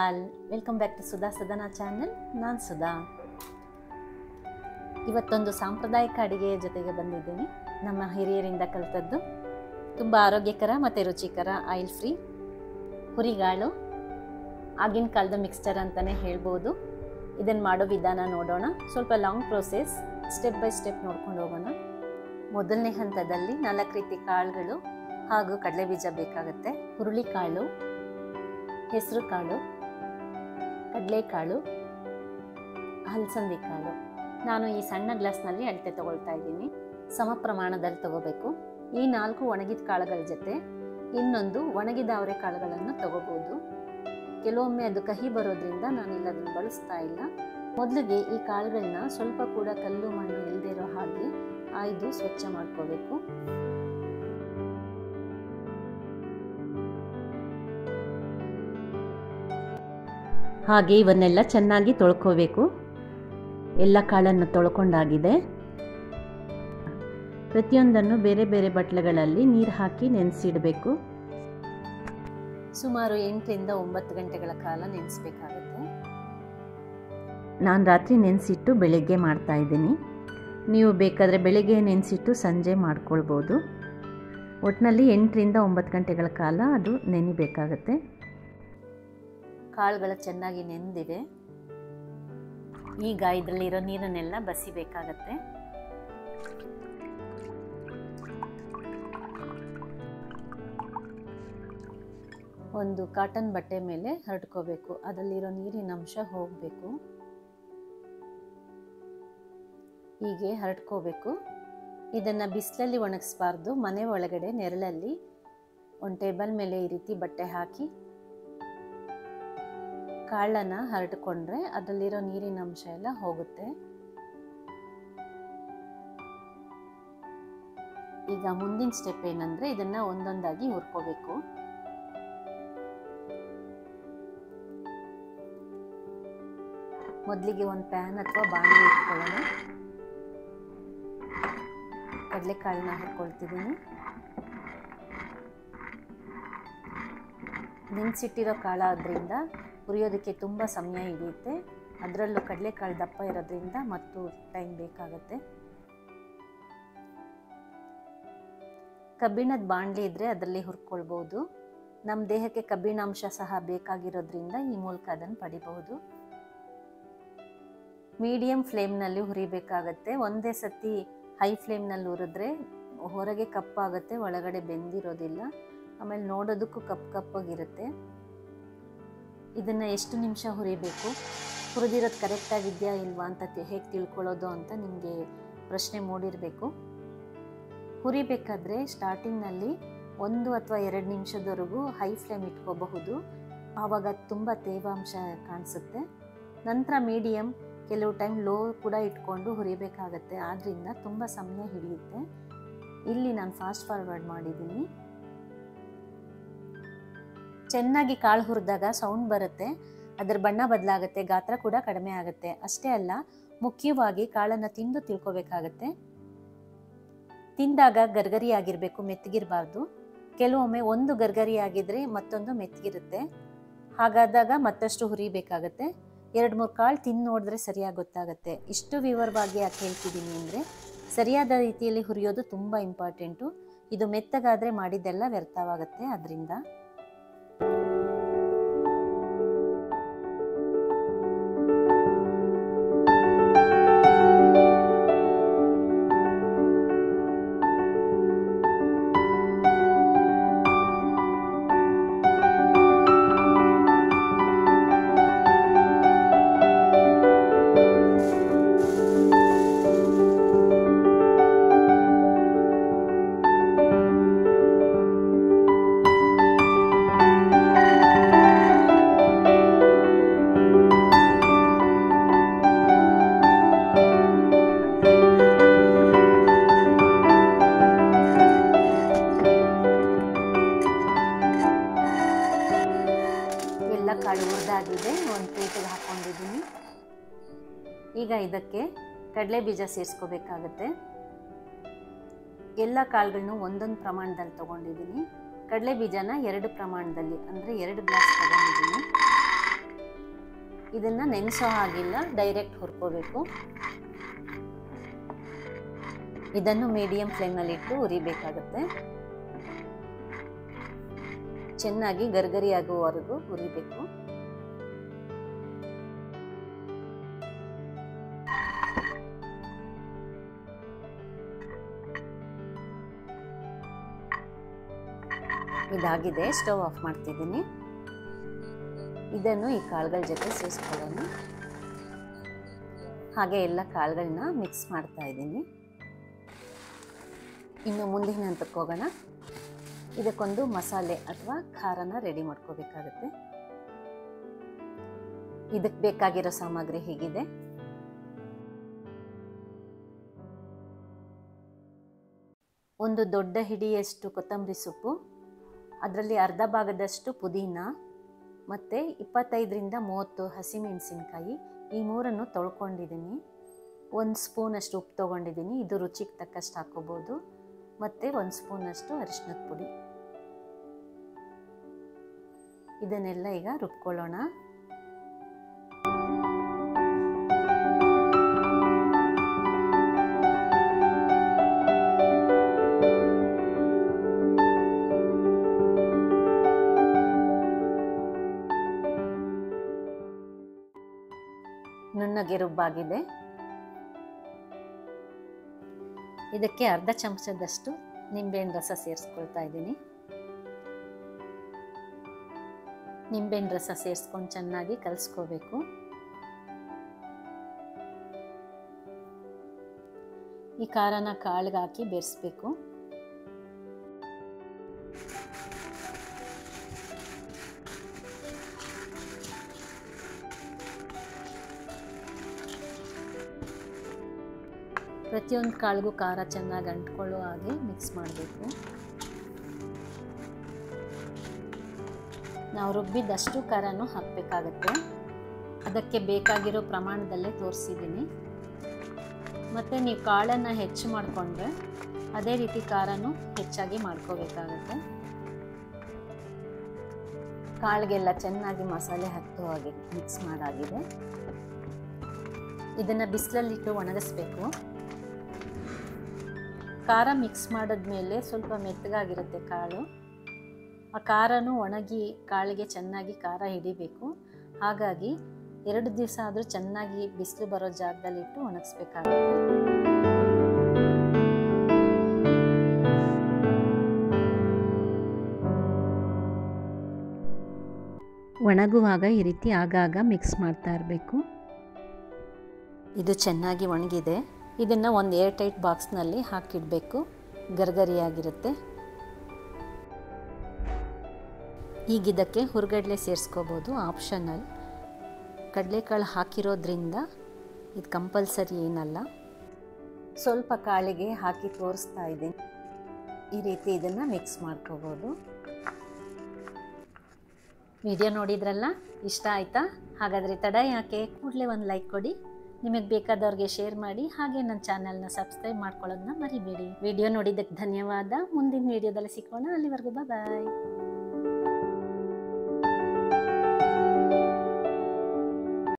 all welcome back to Sudha Sadana channel ನಾನು ಸುಧಾ ಇವತ್ತೊಂದು ಸಾಂಪ್ರದಾಯಿಕ ಅಡಿಗೆಯ ಜೊತೆಗೆ ಬಂದಿದ್ದೀನಿ ನಮ್ಮ ಹಿರಿಯರಿಂದ ಕಲಿತದ್ದು ತುಂಬ ಆರೋಗ್ಯಕರ ಮತ್ತು ರುಚಿಕರ ಆಯಿಲ್ ಫ್ರೀ ಹುರಿಗಾಳು ಆಗಿನ ಕಾಲದ ಮಿಕ್ಸ್ಚರ್ ಅಂತಲೇ ಹೇಳ್ಬೋದು ಇದನ್ನು ಮಾಡೋ ವಿಧಾನ ನೋಡೋಣ ಸ್ವಲ್ಪ long process step by step ನೋಡ್ಕೊಂಡು ಹೋಗೋಣ ಮೊದಲನೇ ಹಂತದಲ್ಲಿ ನಾಲ್ಕು ರೀತಿ ಕಾಳುಗಳು ಹಾಗೂ ಕಡಲೆಬೀಜ ಬೇಕಾಗುತ್ತೆ ಹುರುಳಿಕಾಳು ಹೆಸರು ಕಾಳು ಕಡಲೆಕಾಳು ಹಲಸಂದಿ ಕಾಳು ನಾನು ಈ ಸಣ್ಣ ಗ್ಲಾಸ್ನಲ್ಲಿ ಅಳತೆ ತಗೊಳ್ತಾ ಇದ್ದೀನಿ ಸಮ ಪ್ರಮಾಣದಲ್ಲಿ ತಗೋಬೇಕು ಈ ನಾಲ್ಕು ಒಣಗಿದ ಕಾಳುಗಳ ಜೊತೆ ಇನ್ನೊಂದು ಒಣಗಿದ ಅವರೆಕಾಳುಗಳನ್ನು ತಗೋಬೋದು ಕೆಲವೊಮ್ಮೆ ಅದು ಕಹಿ ಬರೋದ್ರಿಂದ ನಾನಿಲ್ಲ ಅದನ್ನು ಬಳಸ್ತಾ ಇಲ್ಲ ಮೊದಲಿಗೆ ಈ ಕಾಳುಗಳನ್ನ ಸ್ವಲ್ಪ ಕೂಡ ಕಲ್ಲು ಮಣ್ಣು ಇಲ್ಲದೆ ಇರೋ ಹಾಗೆ ಆಯ್ದು ಸ್ವಚ್ಛ ಮಾಡ್ಕೋಬೇಕು ಹಾಗೆ ಇವನ್ನೆಲ್ಲ ಚೆನ್ನಾಗಿ ತೊಳ್ಕೋಬೇಕು ಎಲ್ಲ ಕಾಳನ್ನು ತೊಳ್ಕೊಂಡಾಗಿದೆ ಪ್ರತಿಯೊಂದನ್ನು ಬೇರೆ ಬೇರೆ ಬಟ್ಲುಗಳಲ್ಲಿ ನೀರು ಹಾಕಿ ನೆನೆಸಿಡಬೇಕು ಸುಮಾರು ಎಂಟರಿಂದ ಒಂಬತ್ತು ಗಂಟೆಗಳ ಕಾಲ ನೆನೆಸ್ಬೇಕಾಗುತ್ತೆ ನಾನು ರಾತ್ರಿ ನೆನೆಸಿಟ್ಟು ಬೆಳಗ್ಗೆ ಮಾಡ್ತಾ ಇದ್ದೀನಿ ನೀವು ಬೇಕಾದರೆ ಬೆಳಗ್ಗೆ ನೆನೆಸಿಟ್ಟು ಸಂಜೆ ಮಾಡ್ಕೊಳ್ಬೋದು ಒಟ್ಟಿನಲ್ಲಿ ಎಂಟರಿಂದ ಒಂಬತ್ತು ಗಂಟೆಗಳ ಕಾಲ ಅದು ನೆನಿಬೇಕಾಗತ್ತೆ ಕಾಳುಗಳು ಚೆನ್ನಾಗಿ ನೆಂದಿವೆ ಈಗ ಇದರಲ್ಲಿರೋ ನೀರನ್ನೆಲ್ಲ ಬಸಿಬೇಕಾಗತ್ತೆ ಒಂದು ಕಾಟನ್ ಬಟ್ಟೆ ಮೇಲೆ ಹರಡ್ಕೋಬೇಕು ಅದರಲ್ಲಿರೋ ನೀರಿನ ಅಂಶ ಹೋಗಬೇಕು ಹೀಗೆ ಹರಡ್ಕೋಬೇಕು ಇದನ್ನು ಬಿಸಿಲಲ್ಲಿ ಒಣಗಿಸ್ಬಾರ್ದು ಮನೆ ಒಳಗಡೆ ನೆರಳಲ್ಲಿ ಒಂದು ಟೇಬಲ್ ಮೇಲೆ ಈ ರೀತಿ ಬಟ್ಟೆ ಹಾಕಿ ಕಾಳನ್ನು ಹರಡ್ಕೊಂಡ್ರೆ ಅದರಲ್ಲಿರೋ ನೀರಿನ ಅಂಶ ಎಲ್ಲ ಹೋಗುತ್ತೆ ಈಗ ಮುಂದಿನ ಸ್ಟೆಪ್ ಏನಂದ್ರೆ ಇದನ್ನ ಒಂದೊಂದಾಗಿ ಹುರ್ಕೋಬೇಕು ಮೊದಲಿಗೆ ಒಂದು ಪ್ಯಾನ್ ಅಥವಾ ಬಾಣಲಿ ಇಟ್ಕೊಳ್ಳೋಣ ಕಡಲೆಕಾಳನ್ನ ಹಾಕ್ಕೊಳ್ತಿದ್ದೀನಿ ನೆನೆಸಿಟ್ಟಿರೋ ಕಾಳಾದ್ರಿಂದ ಹುರಿಯೋದಕ್ಕೆ ತುಂಬ ಸಮಯ ಹಿಡಿಯುತ್ತೆ ಅದರಲ್ಲೂ ಕಡಲೆಕಾಳು ದಪ್ಪ ಇರೋದ್ರಿಂದ ಮತ್ತು ಟೈಮ್ ಬೇಕಾಗುತ್ತೆ ಕಬ್ಬಿಣದ ಬಾಣಲಿ ಇದ್ದರೆ ಅದರಲ್ಲಿ ಹುರ್ಕೊಳ್ಬೋದು ನಮ್ಮ ದೇಹಕ್ಕೆ ಕಬ್ಬಿಣಾಂಶ ಸಹ ಬೇಕಾಗಿರೋದ್ರಿಂದ ಈ ಮೂಲಕ ಅದನ್ನು ಪಡಿಬಹುದು ಮೀಡಿಯಂ ಫ್ಲೇಮ್ನಲ್ಲಿ ಹುರಿಬೇಕಾಗತ್ತೆ ಒಂದೇ ಸತಿ ಹೈ ಫ್ಲೇಮ್ನಲ್ಲಿ ಹುರಿದ್ರೆ ಹೊರಗೆ ಕಪ್ಪಾಗುತ್ತೆ ಒಳಗಡೆ ಬೆಂದಿರೋದಿಲ್ಲ ಆಮೇಲೆ ನೋಡೋದಕ್ಕೂ ಕಪ್ ಕಪ್ಪಾಗಿರುತ್ತೆ ಇದನ್ನು ಎಷ್ಟು ನಿಮಿಷ ಹುರಿಬೇಕು ಹುರಿದಿರೋದು ಕರೆಕ್ಟಾಗಿದೆಯಾ ಇಲ್ವಾ ಅಂತ ಹೇಗೆ ತಿಳ್ಕೊಳ್ಳೋದು ಅಂತ ನಿಮಗೆ ಪ್ರಶ್ನೆ ಮೂಡಿರಬೇಕು ಹುರಿಬೇಕಾದ್ರೆ ಸ್ಟಾರ್ಟಿಂಗ್ನಲ್ಲಿ ಒಂದು ಅಥವಾ ಎರಡು ನಿಮಿಷದವರೆಗೂ ಹೈ ಫ್ಲೇಮ್ ಇಟ್ಕೋಬಹುದು ಆವಾಗ ತುಂಬ ತೇವಾಂಶ ಕಾಣಿಸುತ್ತೆ ನಂತರ ಮೀಡಿಯಮ್ ಕೆಲವು ಟೈಮ್ ಲೋ ಕೂಡ ಇಟ್ಕೊಂಡು ಹುರಿಬೇಕಾಗತ್ತೆ ಆದ್ದರಿಂದ ತುಂಬ ಸಮಯ ಹಿಡಿಯುತ್ತೆ ಇಲ್ಲಿ ನಾನು ಫಾಸ್ಟ್ ಫಾರ್ವರ್ಡ್ ಮಾಡಿದ್ದೀನಿ ಚೆನ್ನಾಗಿ ಕಾಳು ಹುರಿದಾಗ ಸೌಂಡ್ ಬರುತ್ತೆ ಅದರ ಬಣ್ಣ ಬದಲಾಗುತ್ತೆ ಗಾತ್ರ ಕೂಡ ಕಡಿಮೆ ಆಗುತ್ತೆ ಅಷ್ಟೇ ಅಲ್ಲ ಮುಖ್ಯವಾಗಿ ಕಾಳನ್ನು ತಿಂದು ತಿಳ್ಕೊಬೇಕಾಗತ್ತೆ ತಿಂದಾಗ ಗರ್ಗರಿ ಆಗಿರಬೇಕು ಮೆತ್ತಗಿರಬಾರ್ದು ಕೆಲವೊಮ್ಮೆ ಒಂದು ಗರ್ಗರಿ ಆಗಿದ್ರೆ ಮತ್ತೊಂದು ಮೆತ್ತಗಿರುತ್ತೆ ಹಾಗಾದಾಗ ಮತ್ತಷ್ಟು ಹುರಿಬೇಕಾಗತ್ತೆ ಎರಡು ಮೂರು ಕಾಳು ತಿಂದು ನೋಡಿದ್ರೆ ಸರಿಯಾಗಿ ಗೊತ್ತಾಗುತ್ತೆ ಇಷ್ಟು ವಿವರವಾಗಿ ಯಾಕೆ ಹೇಳ್ತಿದ್ದೀನಿ ಅಂದರೆ ಸರಿಯಾದ ರೀತಿಯಲ್ಲಿ ಹುರಿಯೋದು ತುಂಬ ಇಂಪಾರ್ಟೆಂಟು ಇದು ಮೆತ್ತಗಾದರೆ ಮಾಡಿದ್ದೆಲ್ಲ ವ್ಯರ್ಥವಾಗುತ್ತೆ ಅದರಿಂದ ಎಲ್ಲ ಕಾಳು ಹುರಿದಾಗಿದೆ ಒಂದು ಪ್ಲೇಟಿಗೆ ಹಾಕ್ಕೊಂಡಿದ್ದೀನಿ ಈಗ ಇದಕ್ಕೆ ಕಡಲೆ ಬೀಜ ಸೇರಿಸ್ಕೋಬೇಕಾಗತ್ತೆ ಎಲ್ಲ ಕಾಳುಗಳನ್ನು ಒಂದೊಂದು ಪ್ರಮಾಣದಲ್ಲಿ ತೊಗೊಂಡಿದ್ದೀನಿ ಕಡಲೆ ಬೀಜನ ಎರಡು ಪ್ರಮಾಣದಲ್ಲಿ ಅಂದರೆ ಎರಡು ಗ್ಲಾಸ್ ತಗೊಂಡಿದ್ದೀನಿ ಇದನ್ನು ನೆನೆಸೋ ಹಾಗಿಲ್ಲ ಡೈರೆಕ್ಟ್ ಹುರ್ಕೋಬೇಕು ಇದನ್ನು ಮೀಡಿಯಂ ಫ್ಲೇಮ್ನಲ್ಲಿಟ್ಟು ಉರಿಬೇಕಾಗುತ್ತೆ ಚೆನ್ನಾಗಿ ಗರ್ಗರಿ ಆಗುವವರೆಗೂ ಹುರಿಬೇಕು ಇದಾಗಿದೆ ಸ್ಟವ್ ಆಫ್ ಮಾಡ್ತಿದ್ದೀನಿ ಇದನ್ನು ಈ ಕಾಳುಗಳ ಜೊತೆ ಸೇರಿಸ್ಕೊಳ್ಳೋಣ ಹಾಗೆ ಎಲ್ಲ ಕಾಳುಗಳನ್ನ ಮಿಕ್ಸ್ ಮಾಡ್ತಾ ಇದ್ದೀನಿ ಇನ್ನು ಮುಂದಿನ ಹಂತಕ್ಕೆ ಹೋಗೋಣ ಇದಕ್ಕೊಂದು ಮಸಾಲೆ ಅಥವಾ ಖಾರನ ರೆಡಿ ಮಾಡ್ಕೋಬೇಕಾಗುತ್ತೆ ಇದಕ್ಕೆ ಬೇಕಾಗಿರೋ ಸಾಮಗ್ರಿ ಹೀಗಿದೆ ಒಂದು ದೊಡ್ಡ ಹಿಡಿಯಷ್ಟು ಕೊತ್ತಂಬರಿ ಸೊಪ್ಪು ಅದರಲ್ಲಿ ಅರ್ಧ ಭಾಗದಷ್ಟು ಪುದೀನ ಮತ್ತು ಇಪ್ಪತ್ತೈದರಿಂದ ಮೂವತ್ತು ಹಸಿಮೆಣಸಿನ್ಕಾಯಿ ಈ ಮೂರನ್ನು ತೊಳ್ಕೊಂಡಿದ್ದೀನಿ ಒಂದು ಸ್ಪೂನಷ್ಟು ಉಪ್ಪು ತೊಗೊಂಡಿದ್ದೀನಿ ಇದು ರುಚಿಗೆ ತಕ್ಕಷ್ಟು ಹಾಕೋಬೋದು ಮತ್ತು ಒಂದು ಸ್ಪೂನಷ್ಟು ಅರಿಶಿನದ ಪುಡಿ ಇದನ್ನೆಲ್ಲ ಈಗ ರುಬ್ಕೊಳ್ಳೋಣ ನುಣ್ಣಗೆ ರುಬ್ಬಾಗಿದೆ ಇದಕ್ಕೆ ಅರ್ಧ ಚಮಚದಷ್ಟು ನಿಂಬೆಹಣ್ಣು ರಸ ಸೇರಿಸ್ಕೊಳ್ತಾ ಇದ್ದೀನಿ ನಿಂಬೆಹಣ್ಣು ರಸ ಸೇರಿಸ್ಕೊಂಡು ಚೆನ್ನಾಗಿ ಕಲಿಸ್ಕೋಬೇಕು ಈ ಖಾರನ ಕಾಳಿಗೆ ಹಾಕಿ ಬೆರೆಸ್ಬೇಕು ಪ್ರತಿಯೊಂದು ಕಾಳಿಗೂ ಖಾರ ಚೆನ್ನಾಗಿ ಅಂಟ್ಕೊಳ್ಳೋ ಹಾಗೆ ಮಿಕ್ಸ್ ಮಾಡಬೇಕು ನಾವು ರುಬ್ಬಿದ್ದಷ್ಟು ಖಾರನೂ ಹಾಕಬೇಕಾಗತ್ತೆ ಅದಕ್ಕೆ ಬೇಕಾಗಿರೋ ಪ್ರಮಾಣದಲ್ಲೇ ತೋರಿಸಿದ್ದೀನಿ ಮತ್ತು ನೀವು ಕಾಳನ್ನು ಹೆಚ್ಚು ಮಾಡಿಕೊಂಡ್ರೆ ಅದೇ ರೀತಿ ಖಾರನೂ ಹೆಚ್ಚಾಗಿ ಮಾಡ್ಕೋಬೇಕಾಗತ್ತೆ ಕಾಳಿಗೆಲ್ಲ ಚೆನ್ನಾಗಿ ಮಸಾಲೆ ಹತ್ತೋ ಹಾಗೆ ಮಿಕ್ಸ್ ಮಾಡಾಗಿದೆ ಇದನ್ನು ಬಿಸಿಲಲ್ಲಿಟ್ಟು ಒಣಗಿಸ್ಬೇಕು ಖಾರ ಮಿಕ್ಸ್ ಮಾಡಿದ್ಮೇಲೆ ಸ್ವಲ್ಪ ಮೆತ್ತಗಾಗಿರುತ್ತೆ ಕಾಳು ಆ ಖಾರನೂ ಒಣಗಿ ಕಾಳಿಗೆ ಚೆನ್ನಾಗಿ ಖಾರ ಹಿಡಿಬೇಕು ಹಾಗಾಗಿ ಎರಡು ದಿವಸ ಆದರೂ ಚೆನ್ನಾಗಿ ಬಿಸಿಲು ಬರೋ ಜಾಗದಲ್ಲಿಟ್ಟು ಒಣಗಿಸ್ಬೇಕಾಗುತ್ತೆ ಒಣಗುವಾಗ ಈ ರೀತಿ ಆಗಾಗ ಮಿಕ್ಸ್ ಮಾಡ್ತಾ ಇರಬೇಕು ಇದು ಚೆನ್ನಾಗಿ ಒಣಗಿದೆ ಇದನ್ನು ಒಂದು ಏರ್ ಟೈಟ್ ಬಾಕ್ಸ್ನಲ್ಲಿ ಹಾಕಿಡಬೇಕು ಗರ್ಗರಿಯಾಗಿರುತ್ತೆ ಈಗ ಇದಕ್ಕೆ ಹುರ್ಗಡ್ಲೆ ಸೇರಿಸ್ಕೋಬೋದು ಆಪ್ಷನಲ್ ಕಡಲೆಕಾಳು ಹಾಕಿರೋದ್ರಿಂದ ಇದು ಕಂಪಲ್ಸರಿ ಏನಲ್ಲ ಸ್ವಲ್ಪ ಕಾಳಿಗೆ ಹಾಕಿ ತೋರಿಸ್ತಾ ಇದ್ದೀನಿ ಈ ರೀತಿ ಇದನ್ನು ಮಿಕ್ಸ್ ಮಾಡ್ಕೋಬೋದು ವಿಡಿಯೋ ನೋಡಿದ್ರಲ್ಲ ಇಷ್ಟ ಆಯಿತಾ ಹಾಗಾದರೆ ತಡ ಯಾಕೆ ಕೂಡಲೇ ಒಂದು ಲೈಕ್ ಕೊಡಿ ನಿಮಗೆ ಬೇಕಾದವ್ರಿಗೆ ಶೇರ್ ಮಾಡಿ ಹಾಗೆ ನನ್ನ ಚಾನಲ್ನ ಸಬ್ಸ್ಕ್ರೈಬ್ ಮಾಡ್ಕೊಳ್ಳೋದನ್ನ ಮರಿಬೇಡಿ ವಿಡಿಯೋ ನೋಡಿದ್ದಕ್ಕೆ ಧನ್ಯವಾದ ಮುಂದಿನ ವಿಡಿಯೋದಲ್ಲಿ ಸಿಕ್ಕೋಣ ಅಲ್ಲಿವರೆಗೂ ಬಾಯ್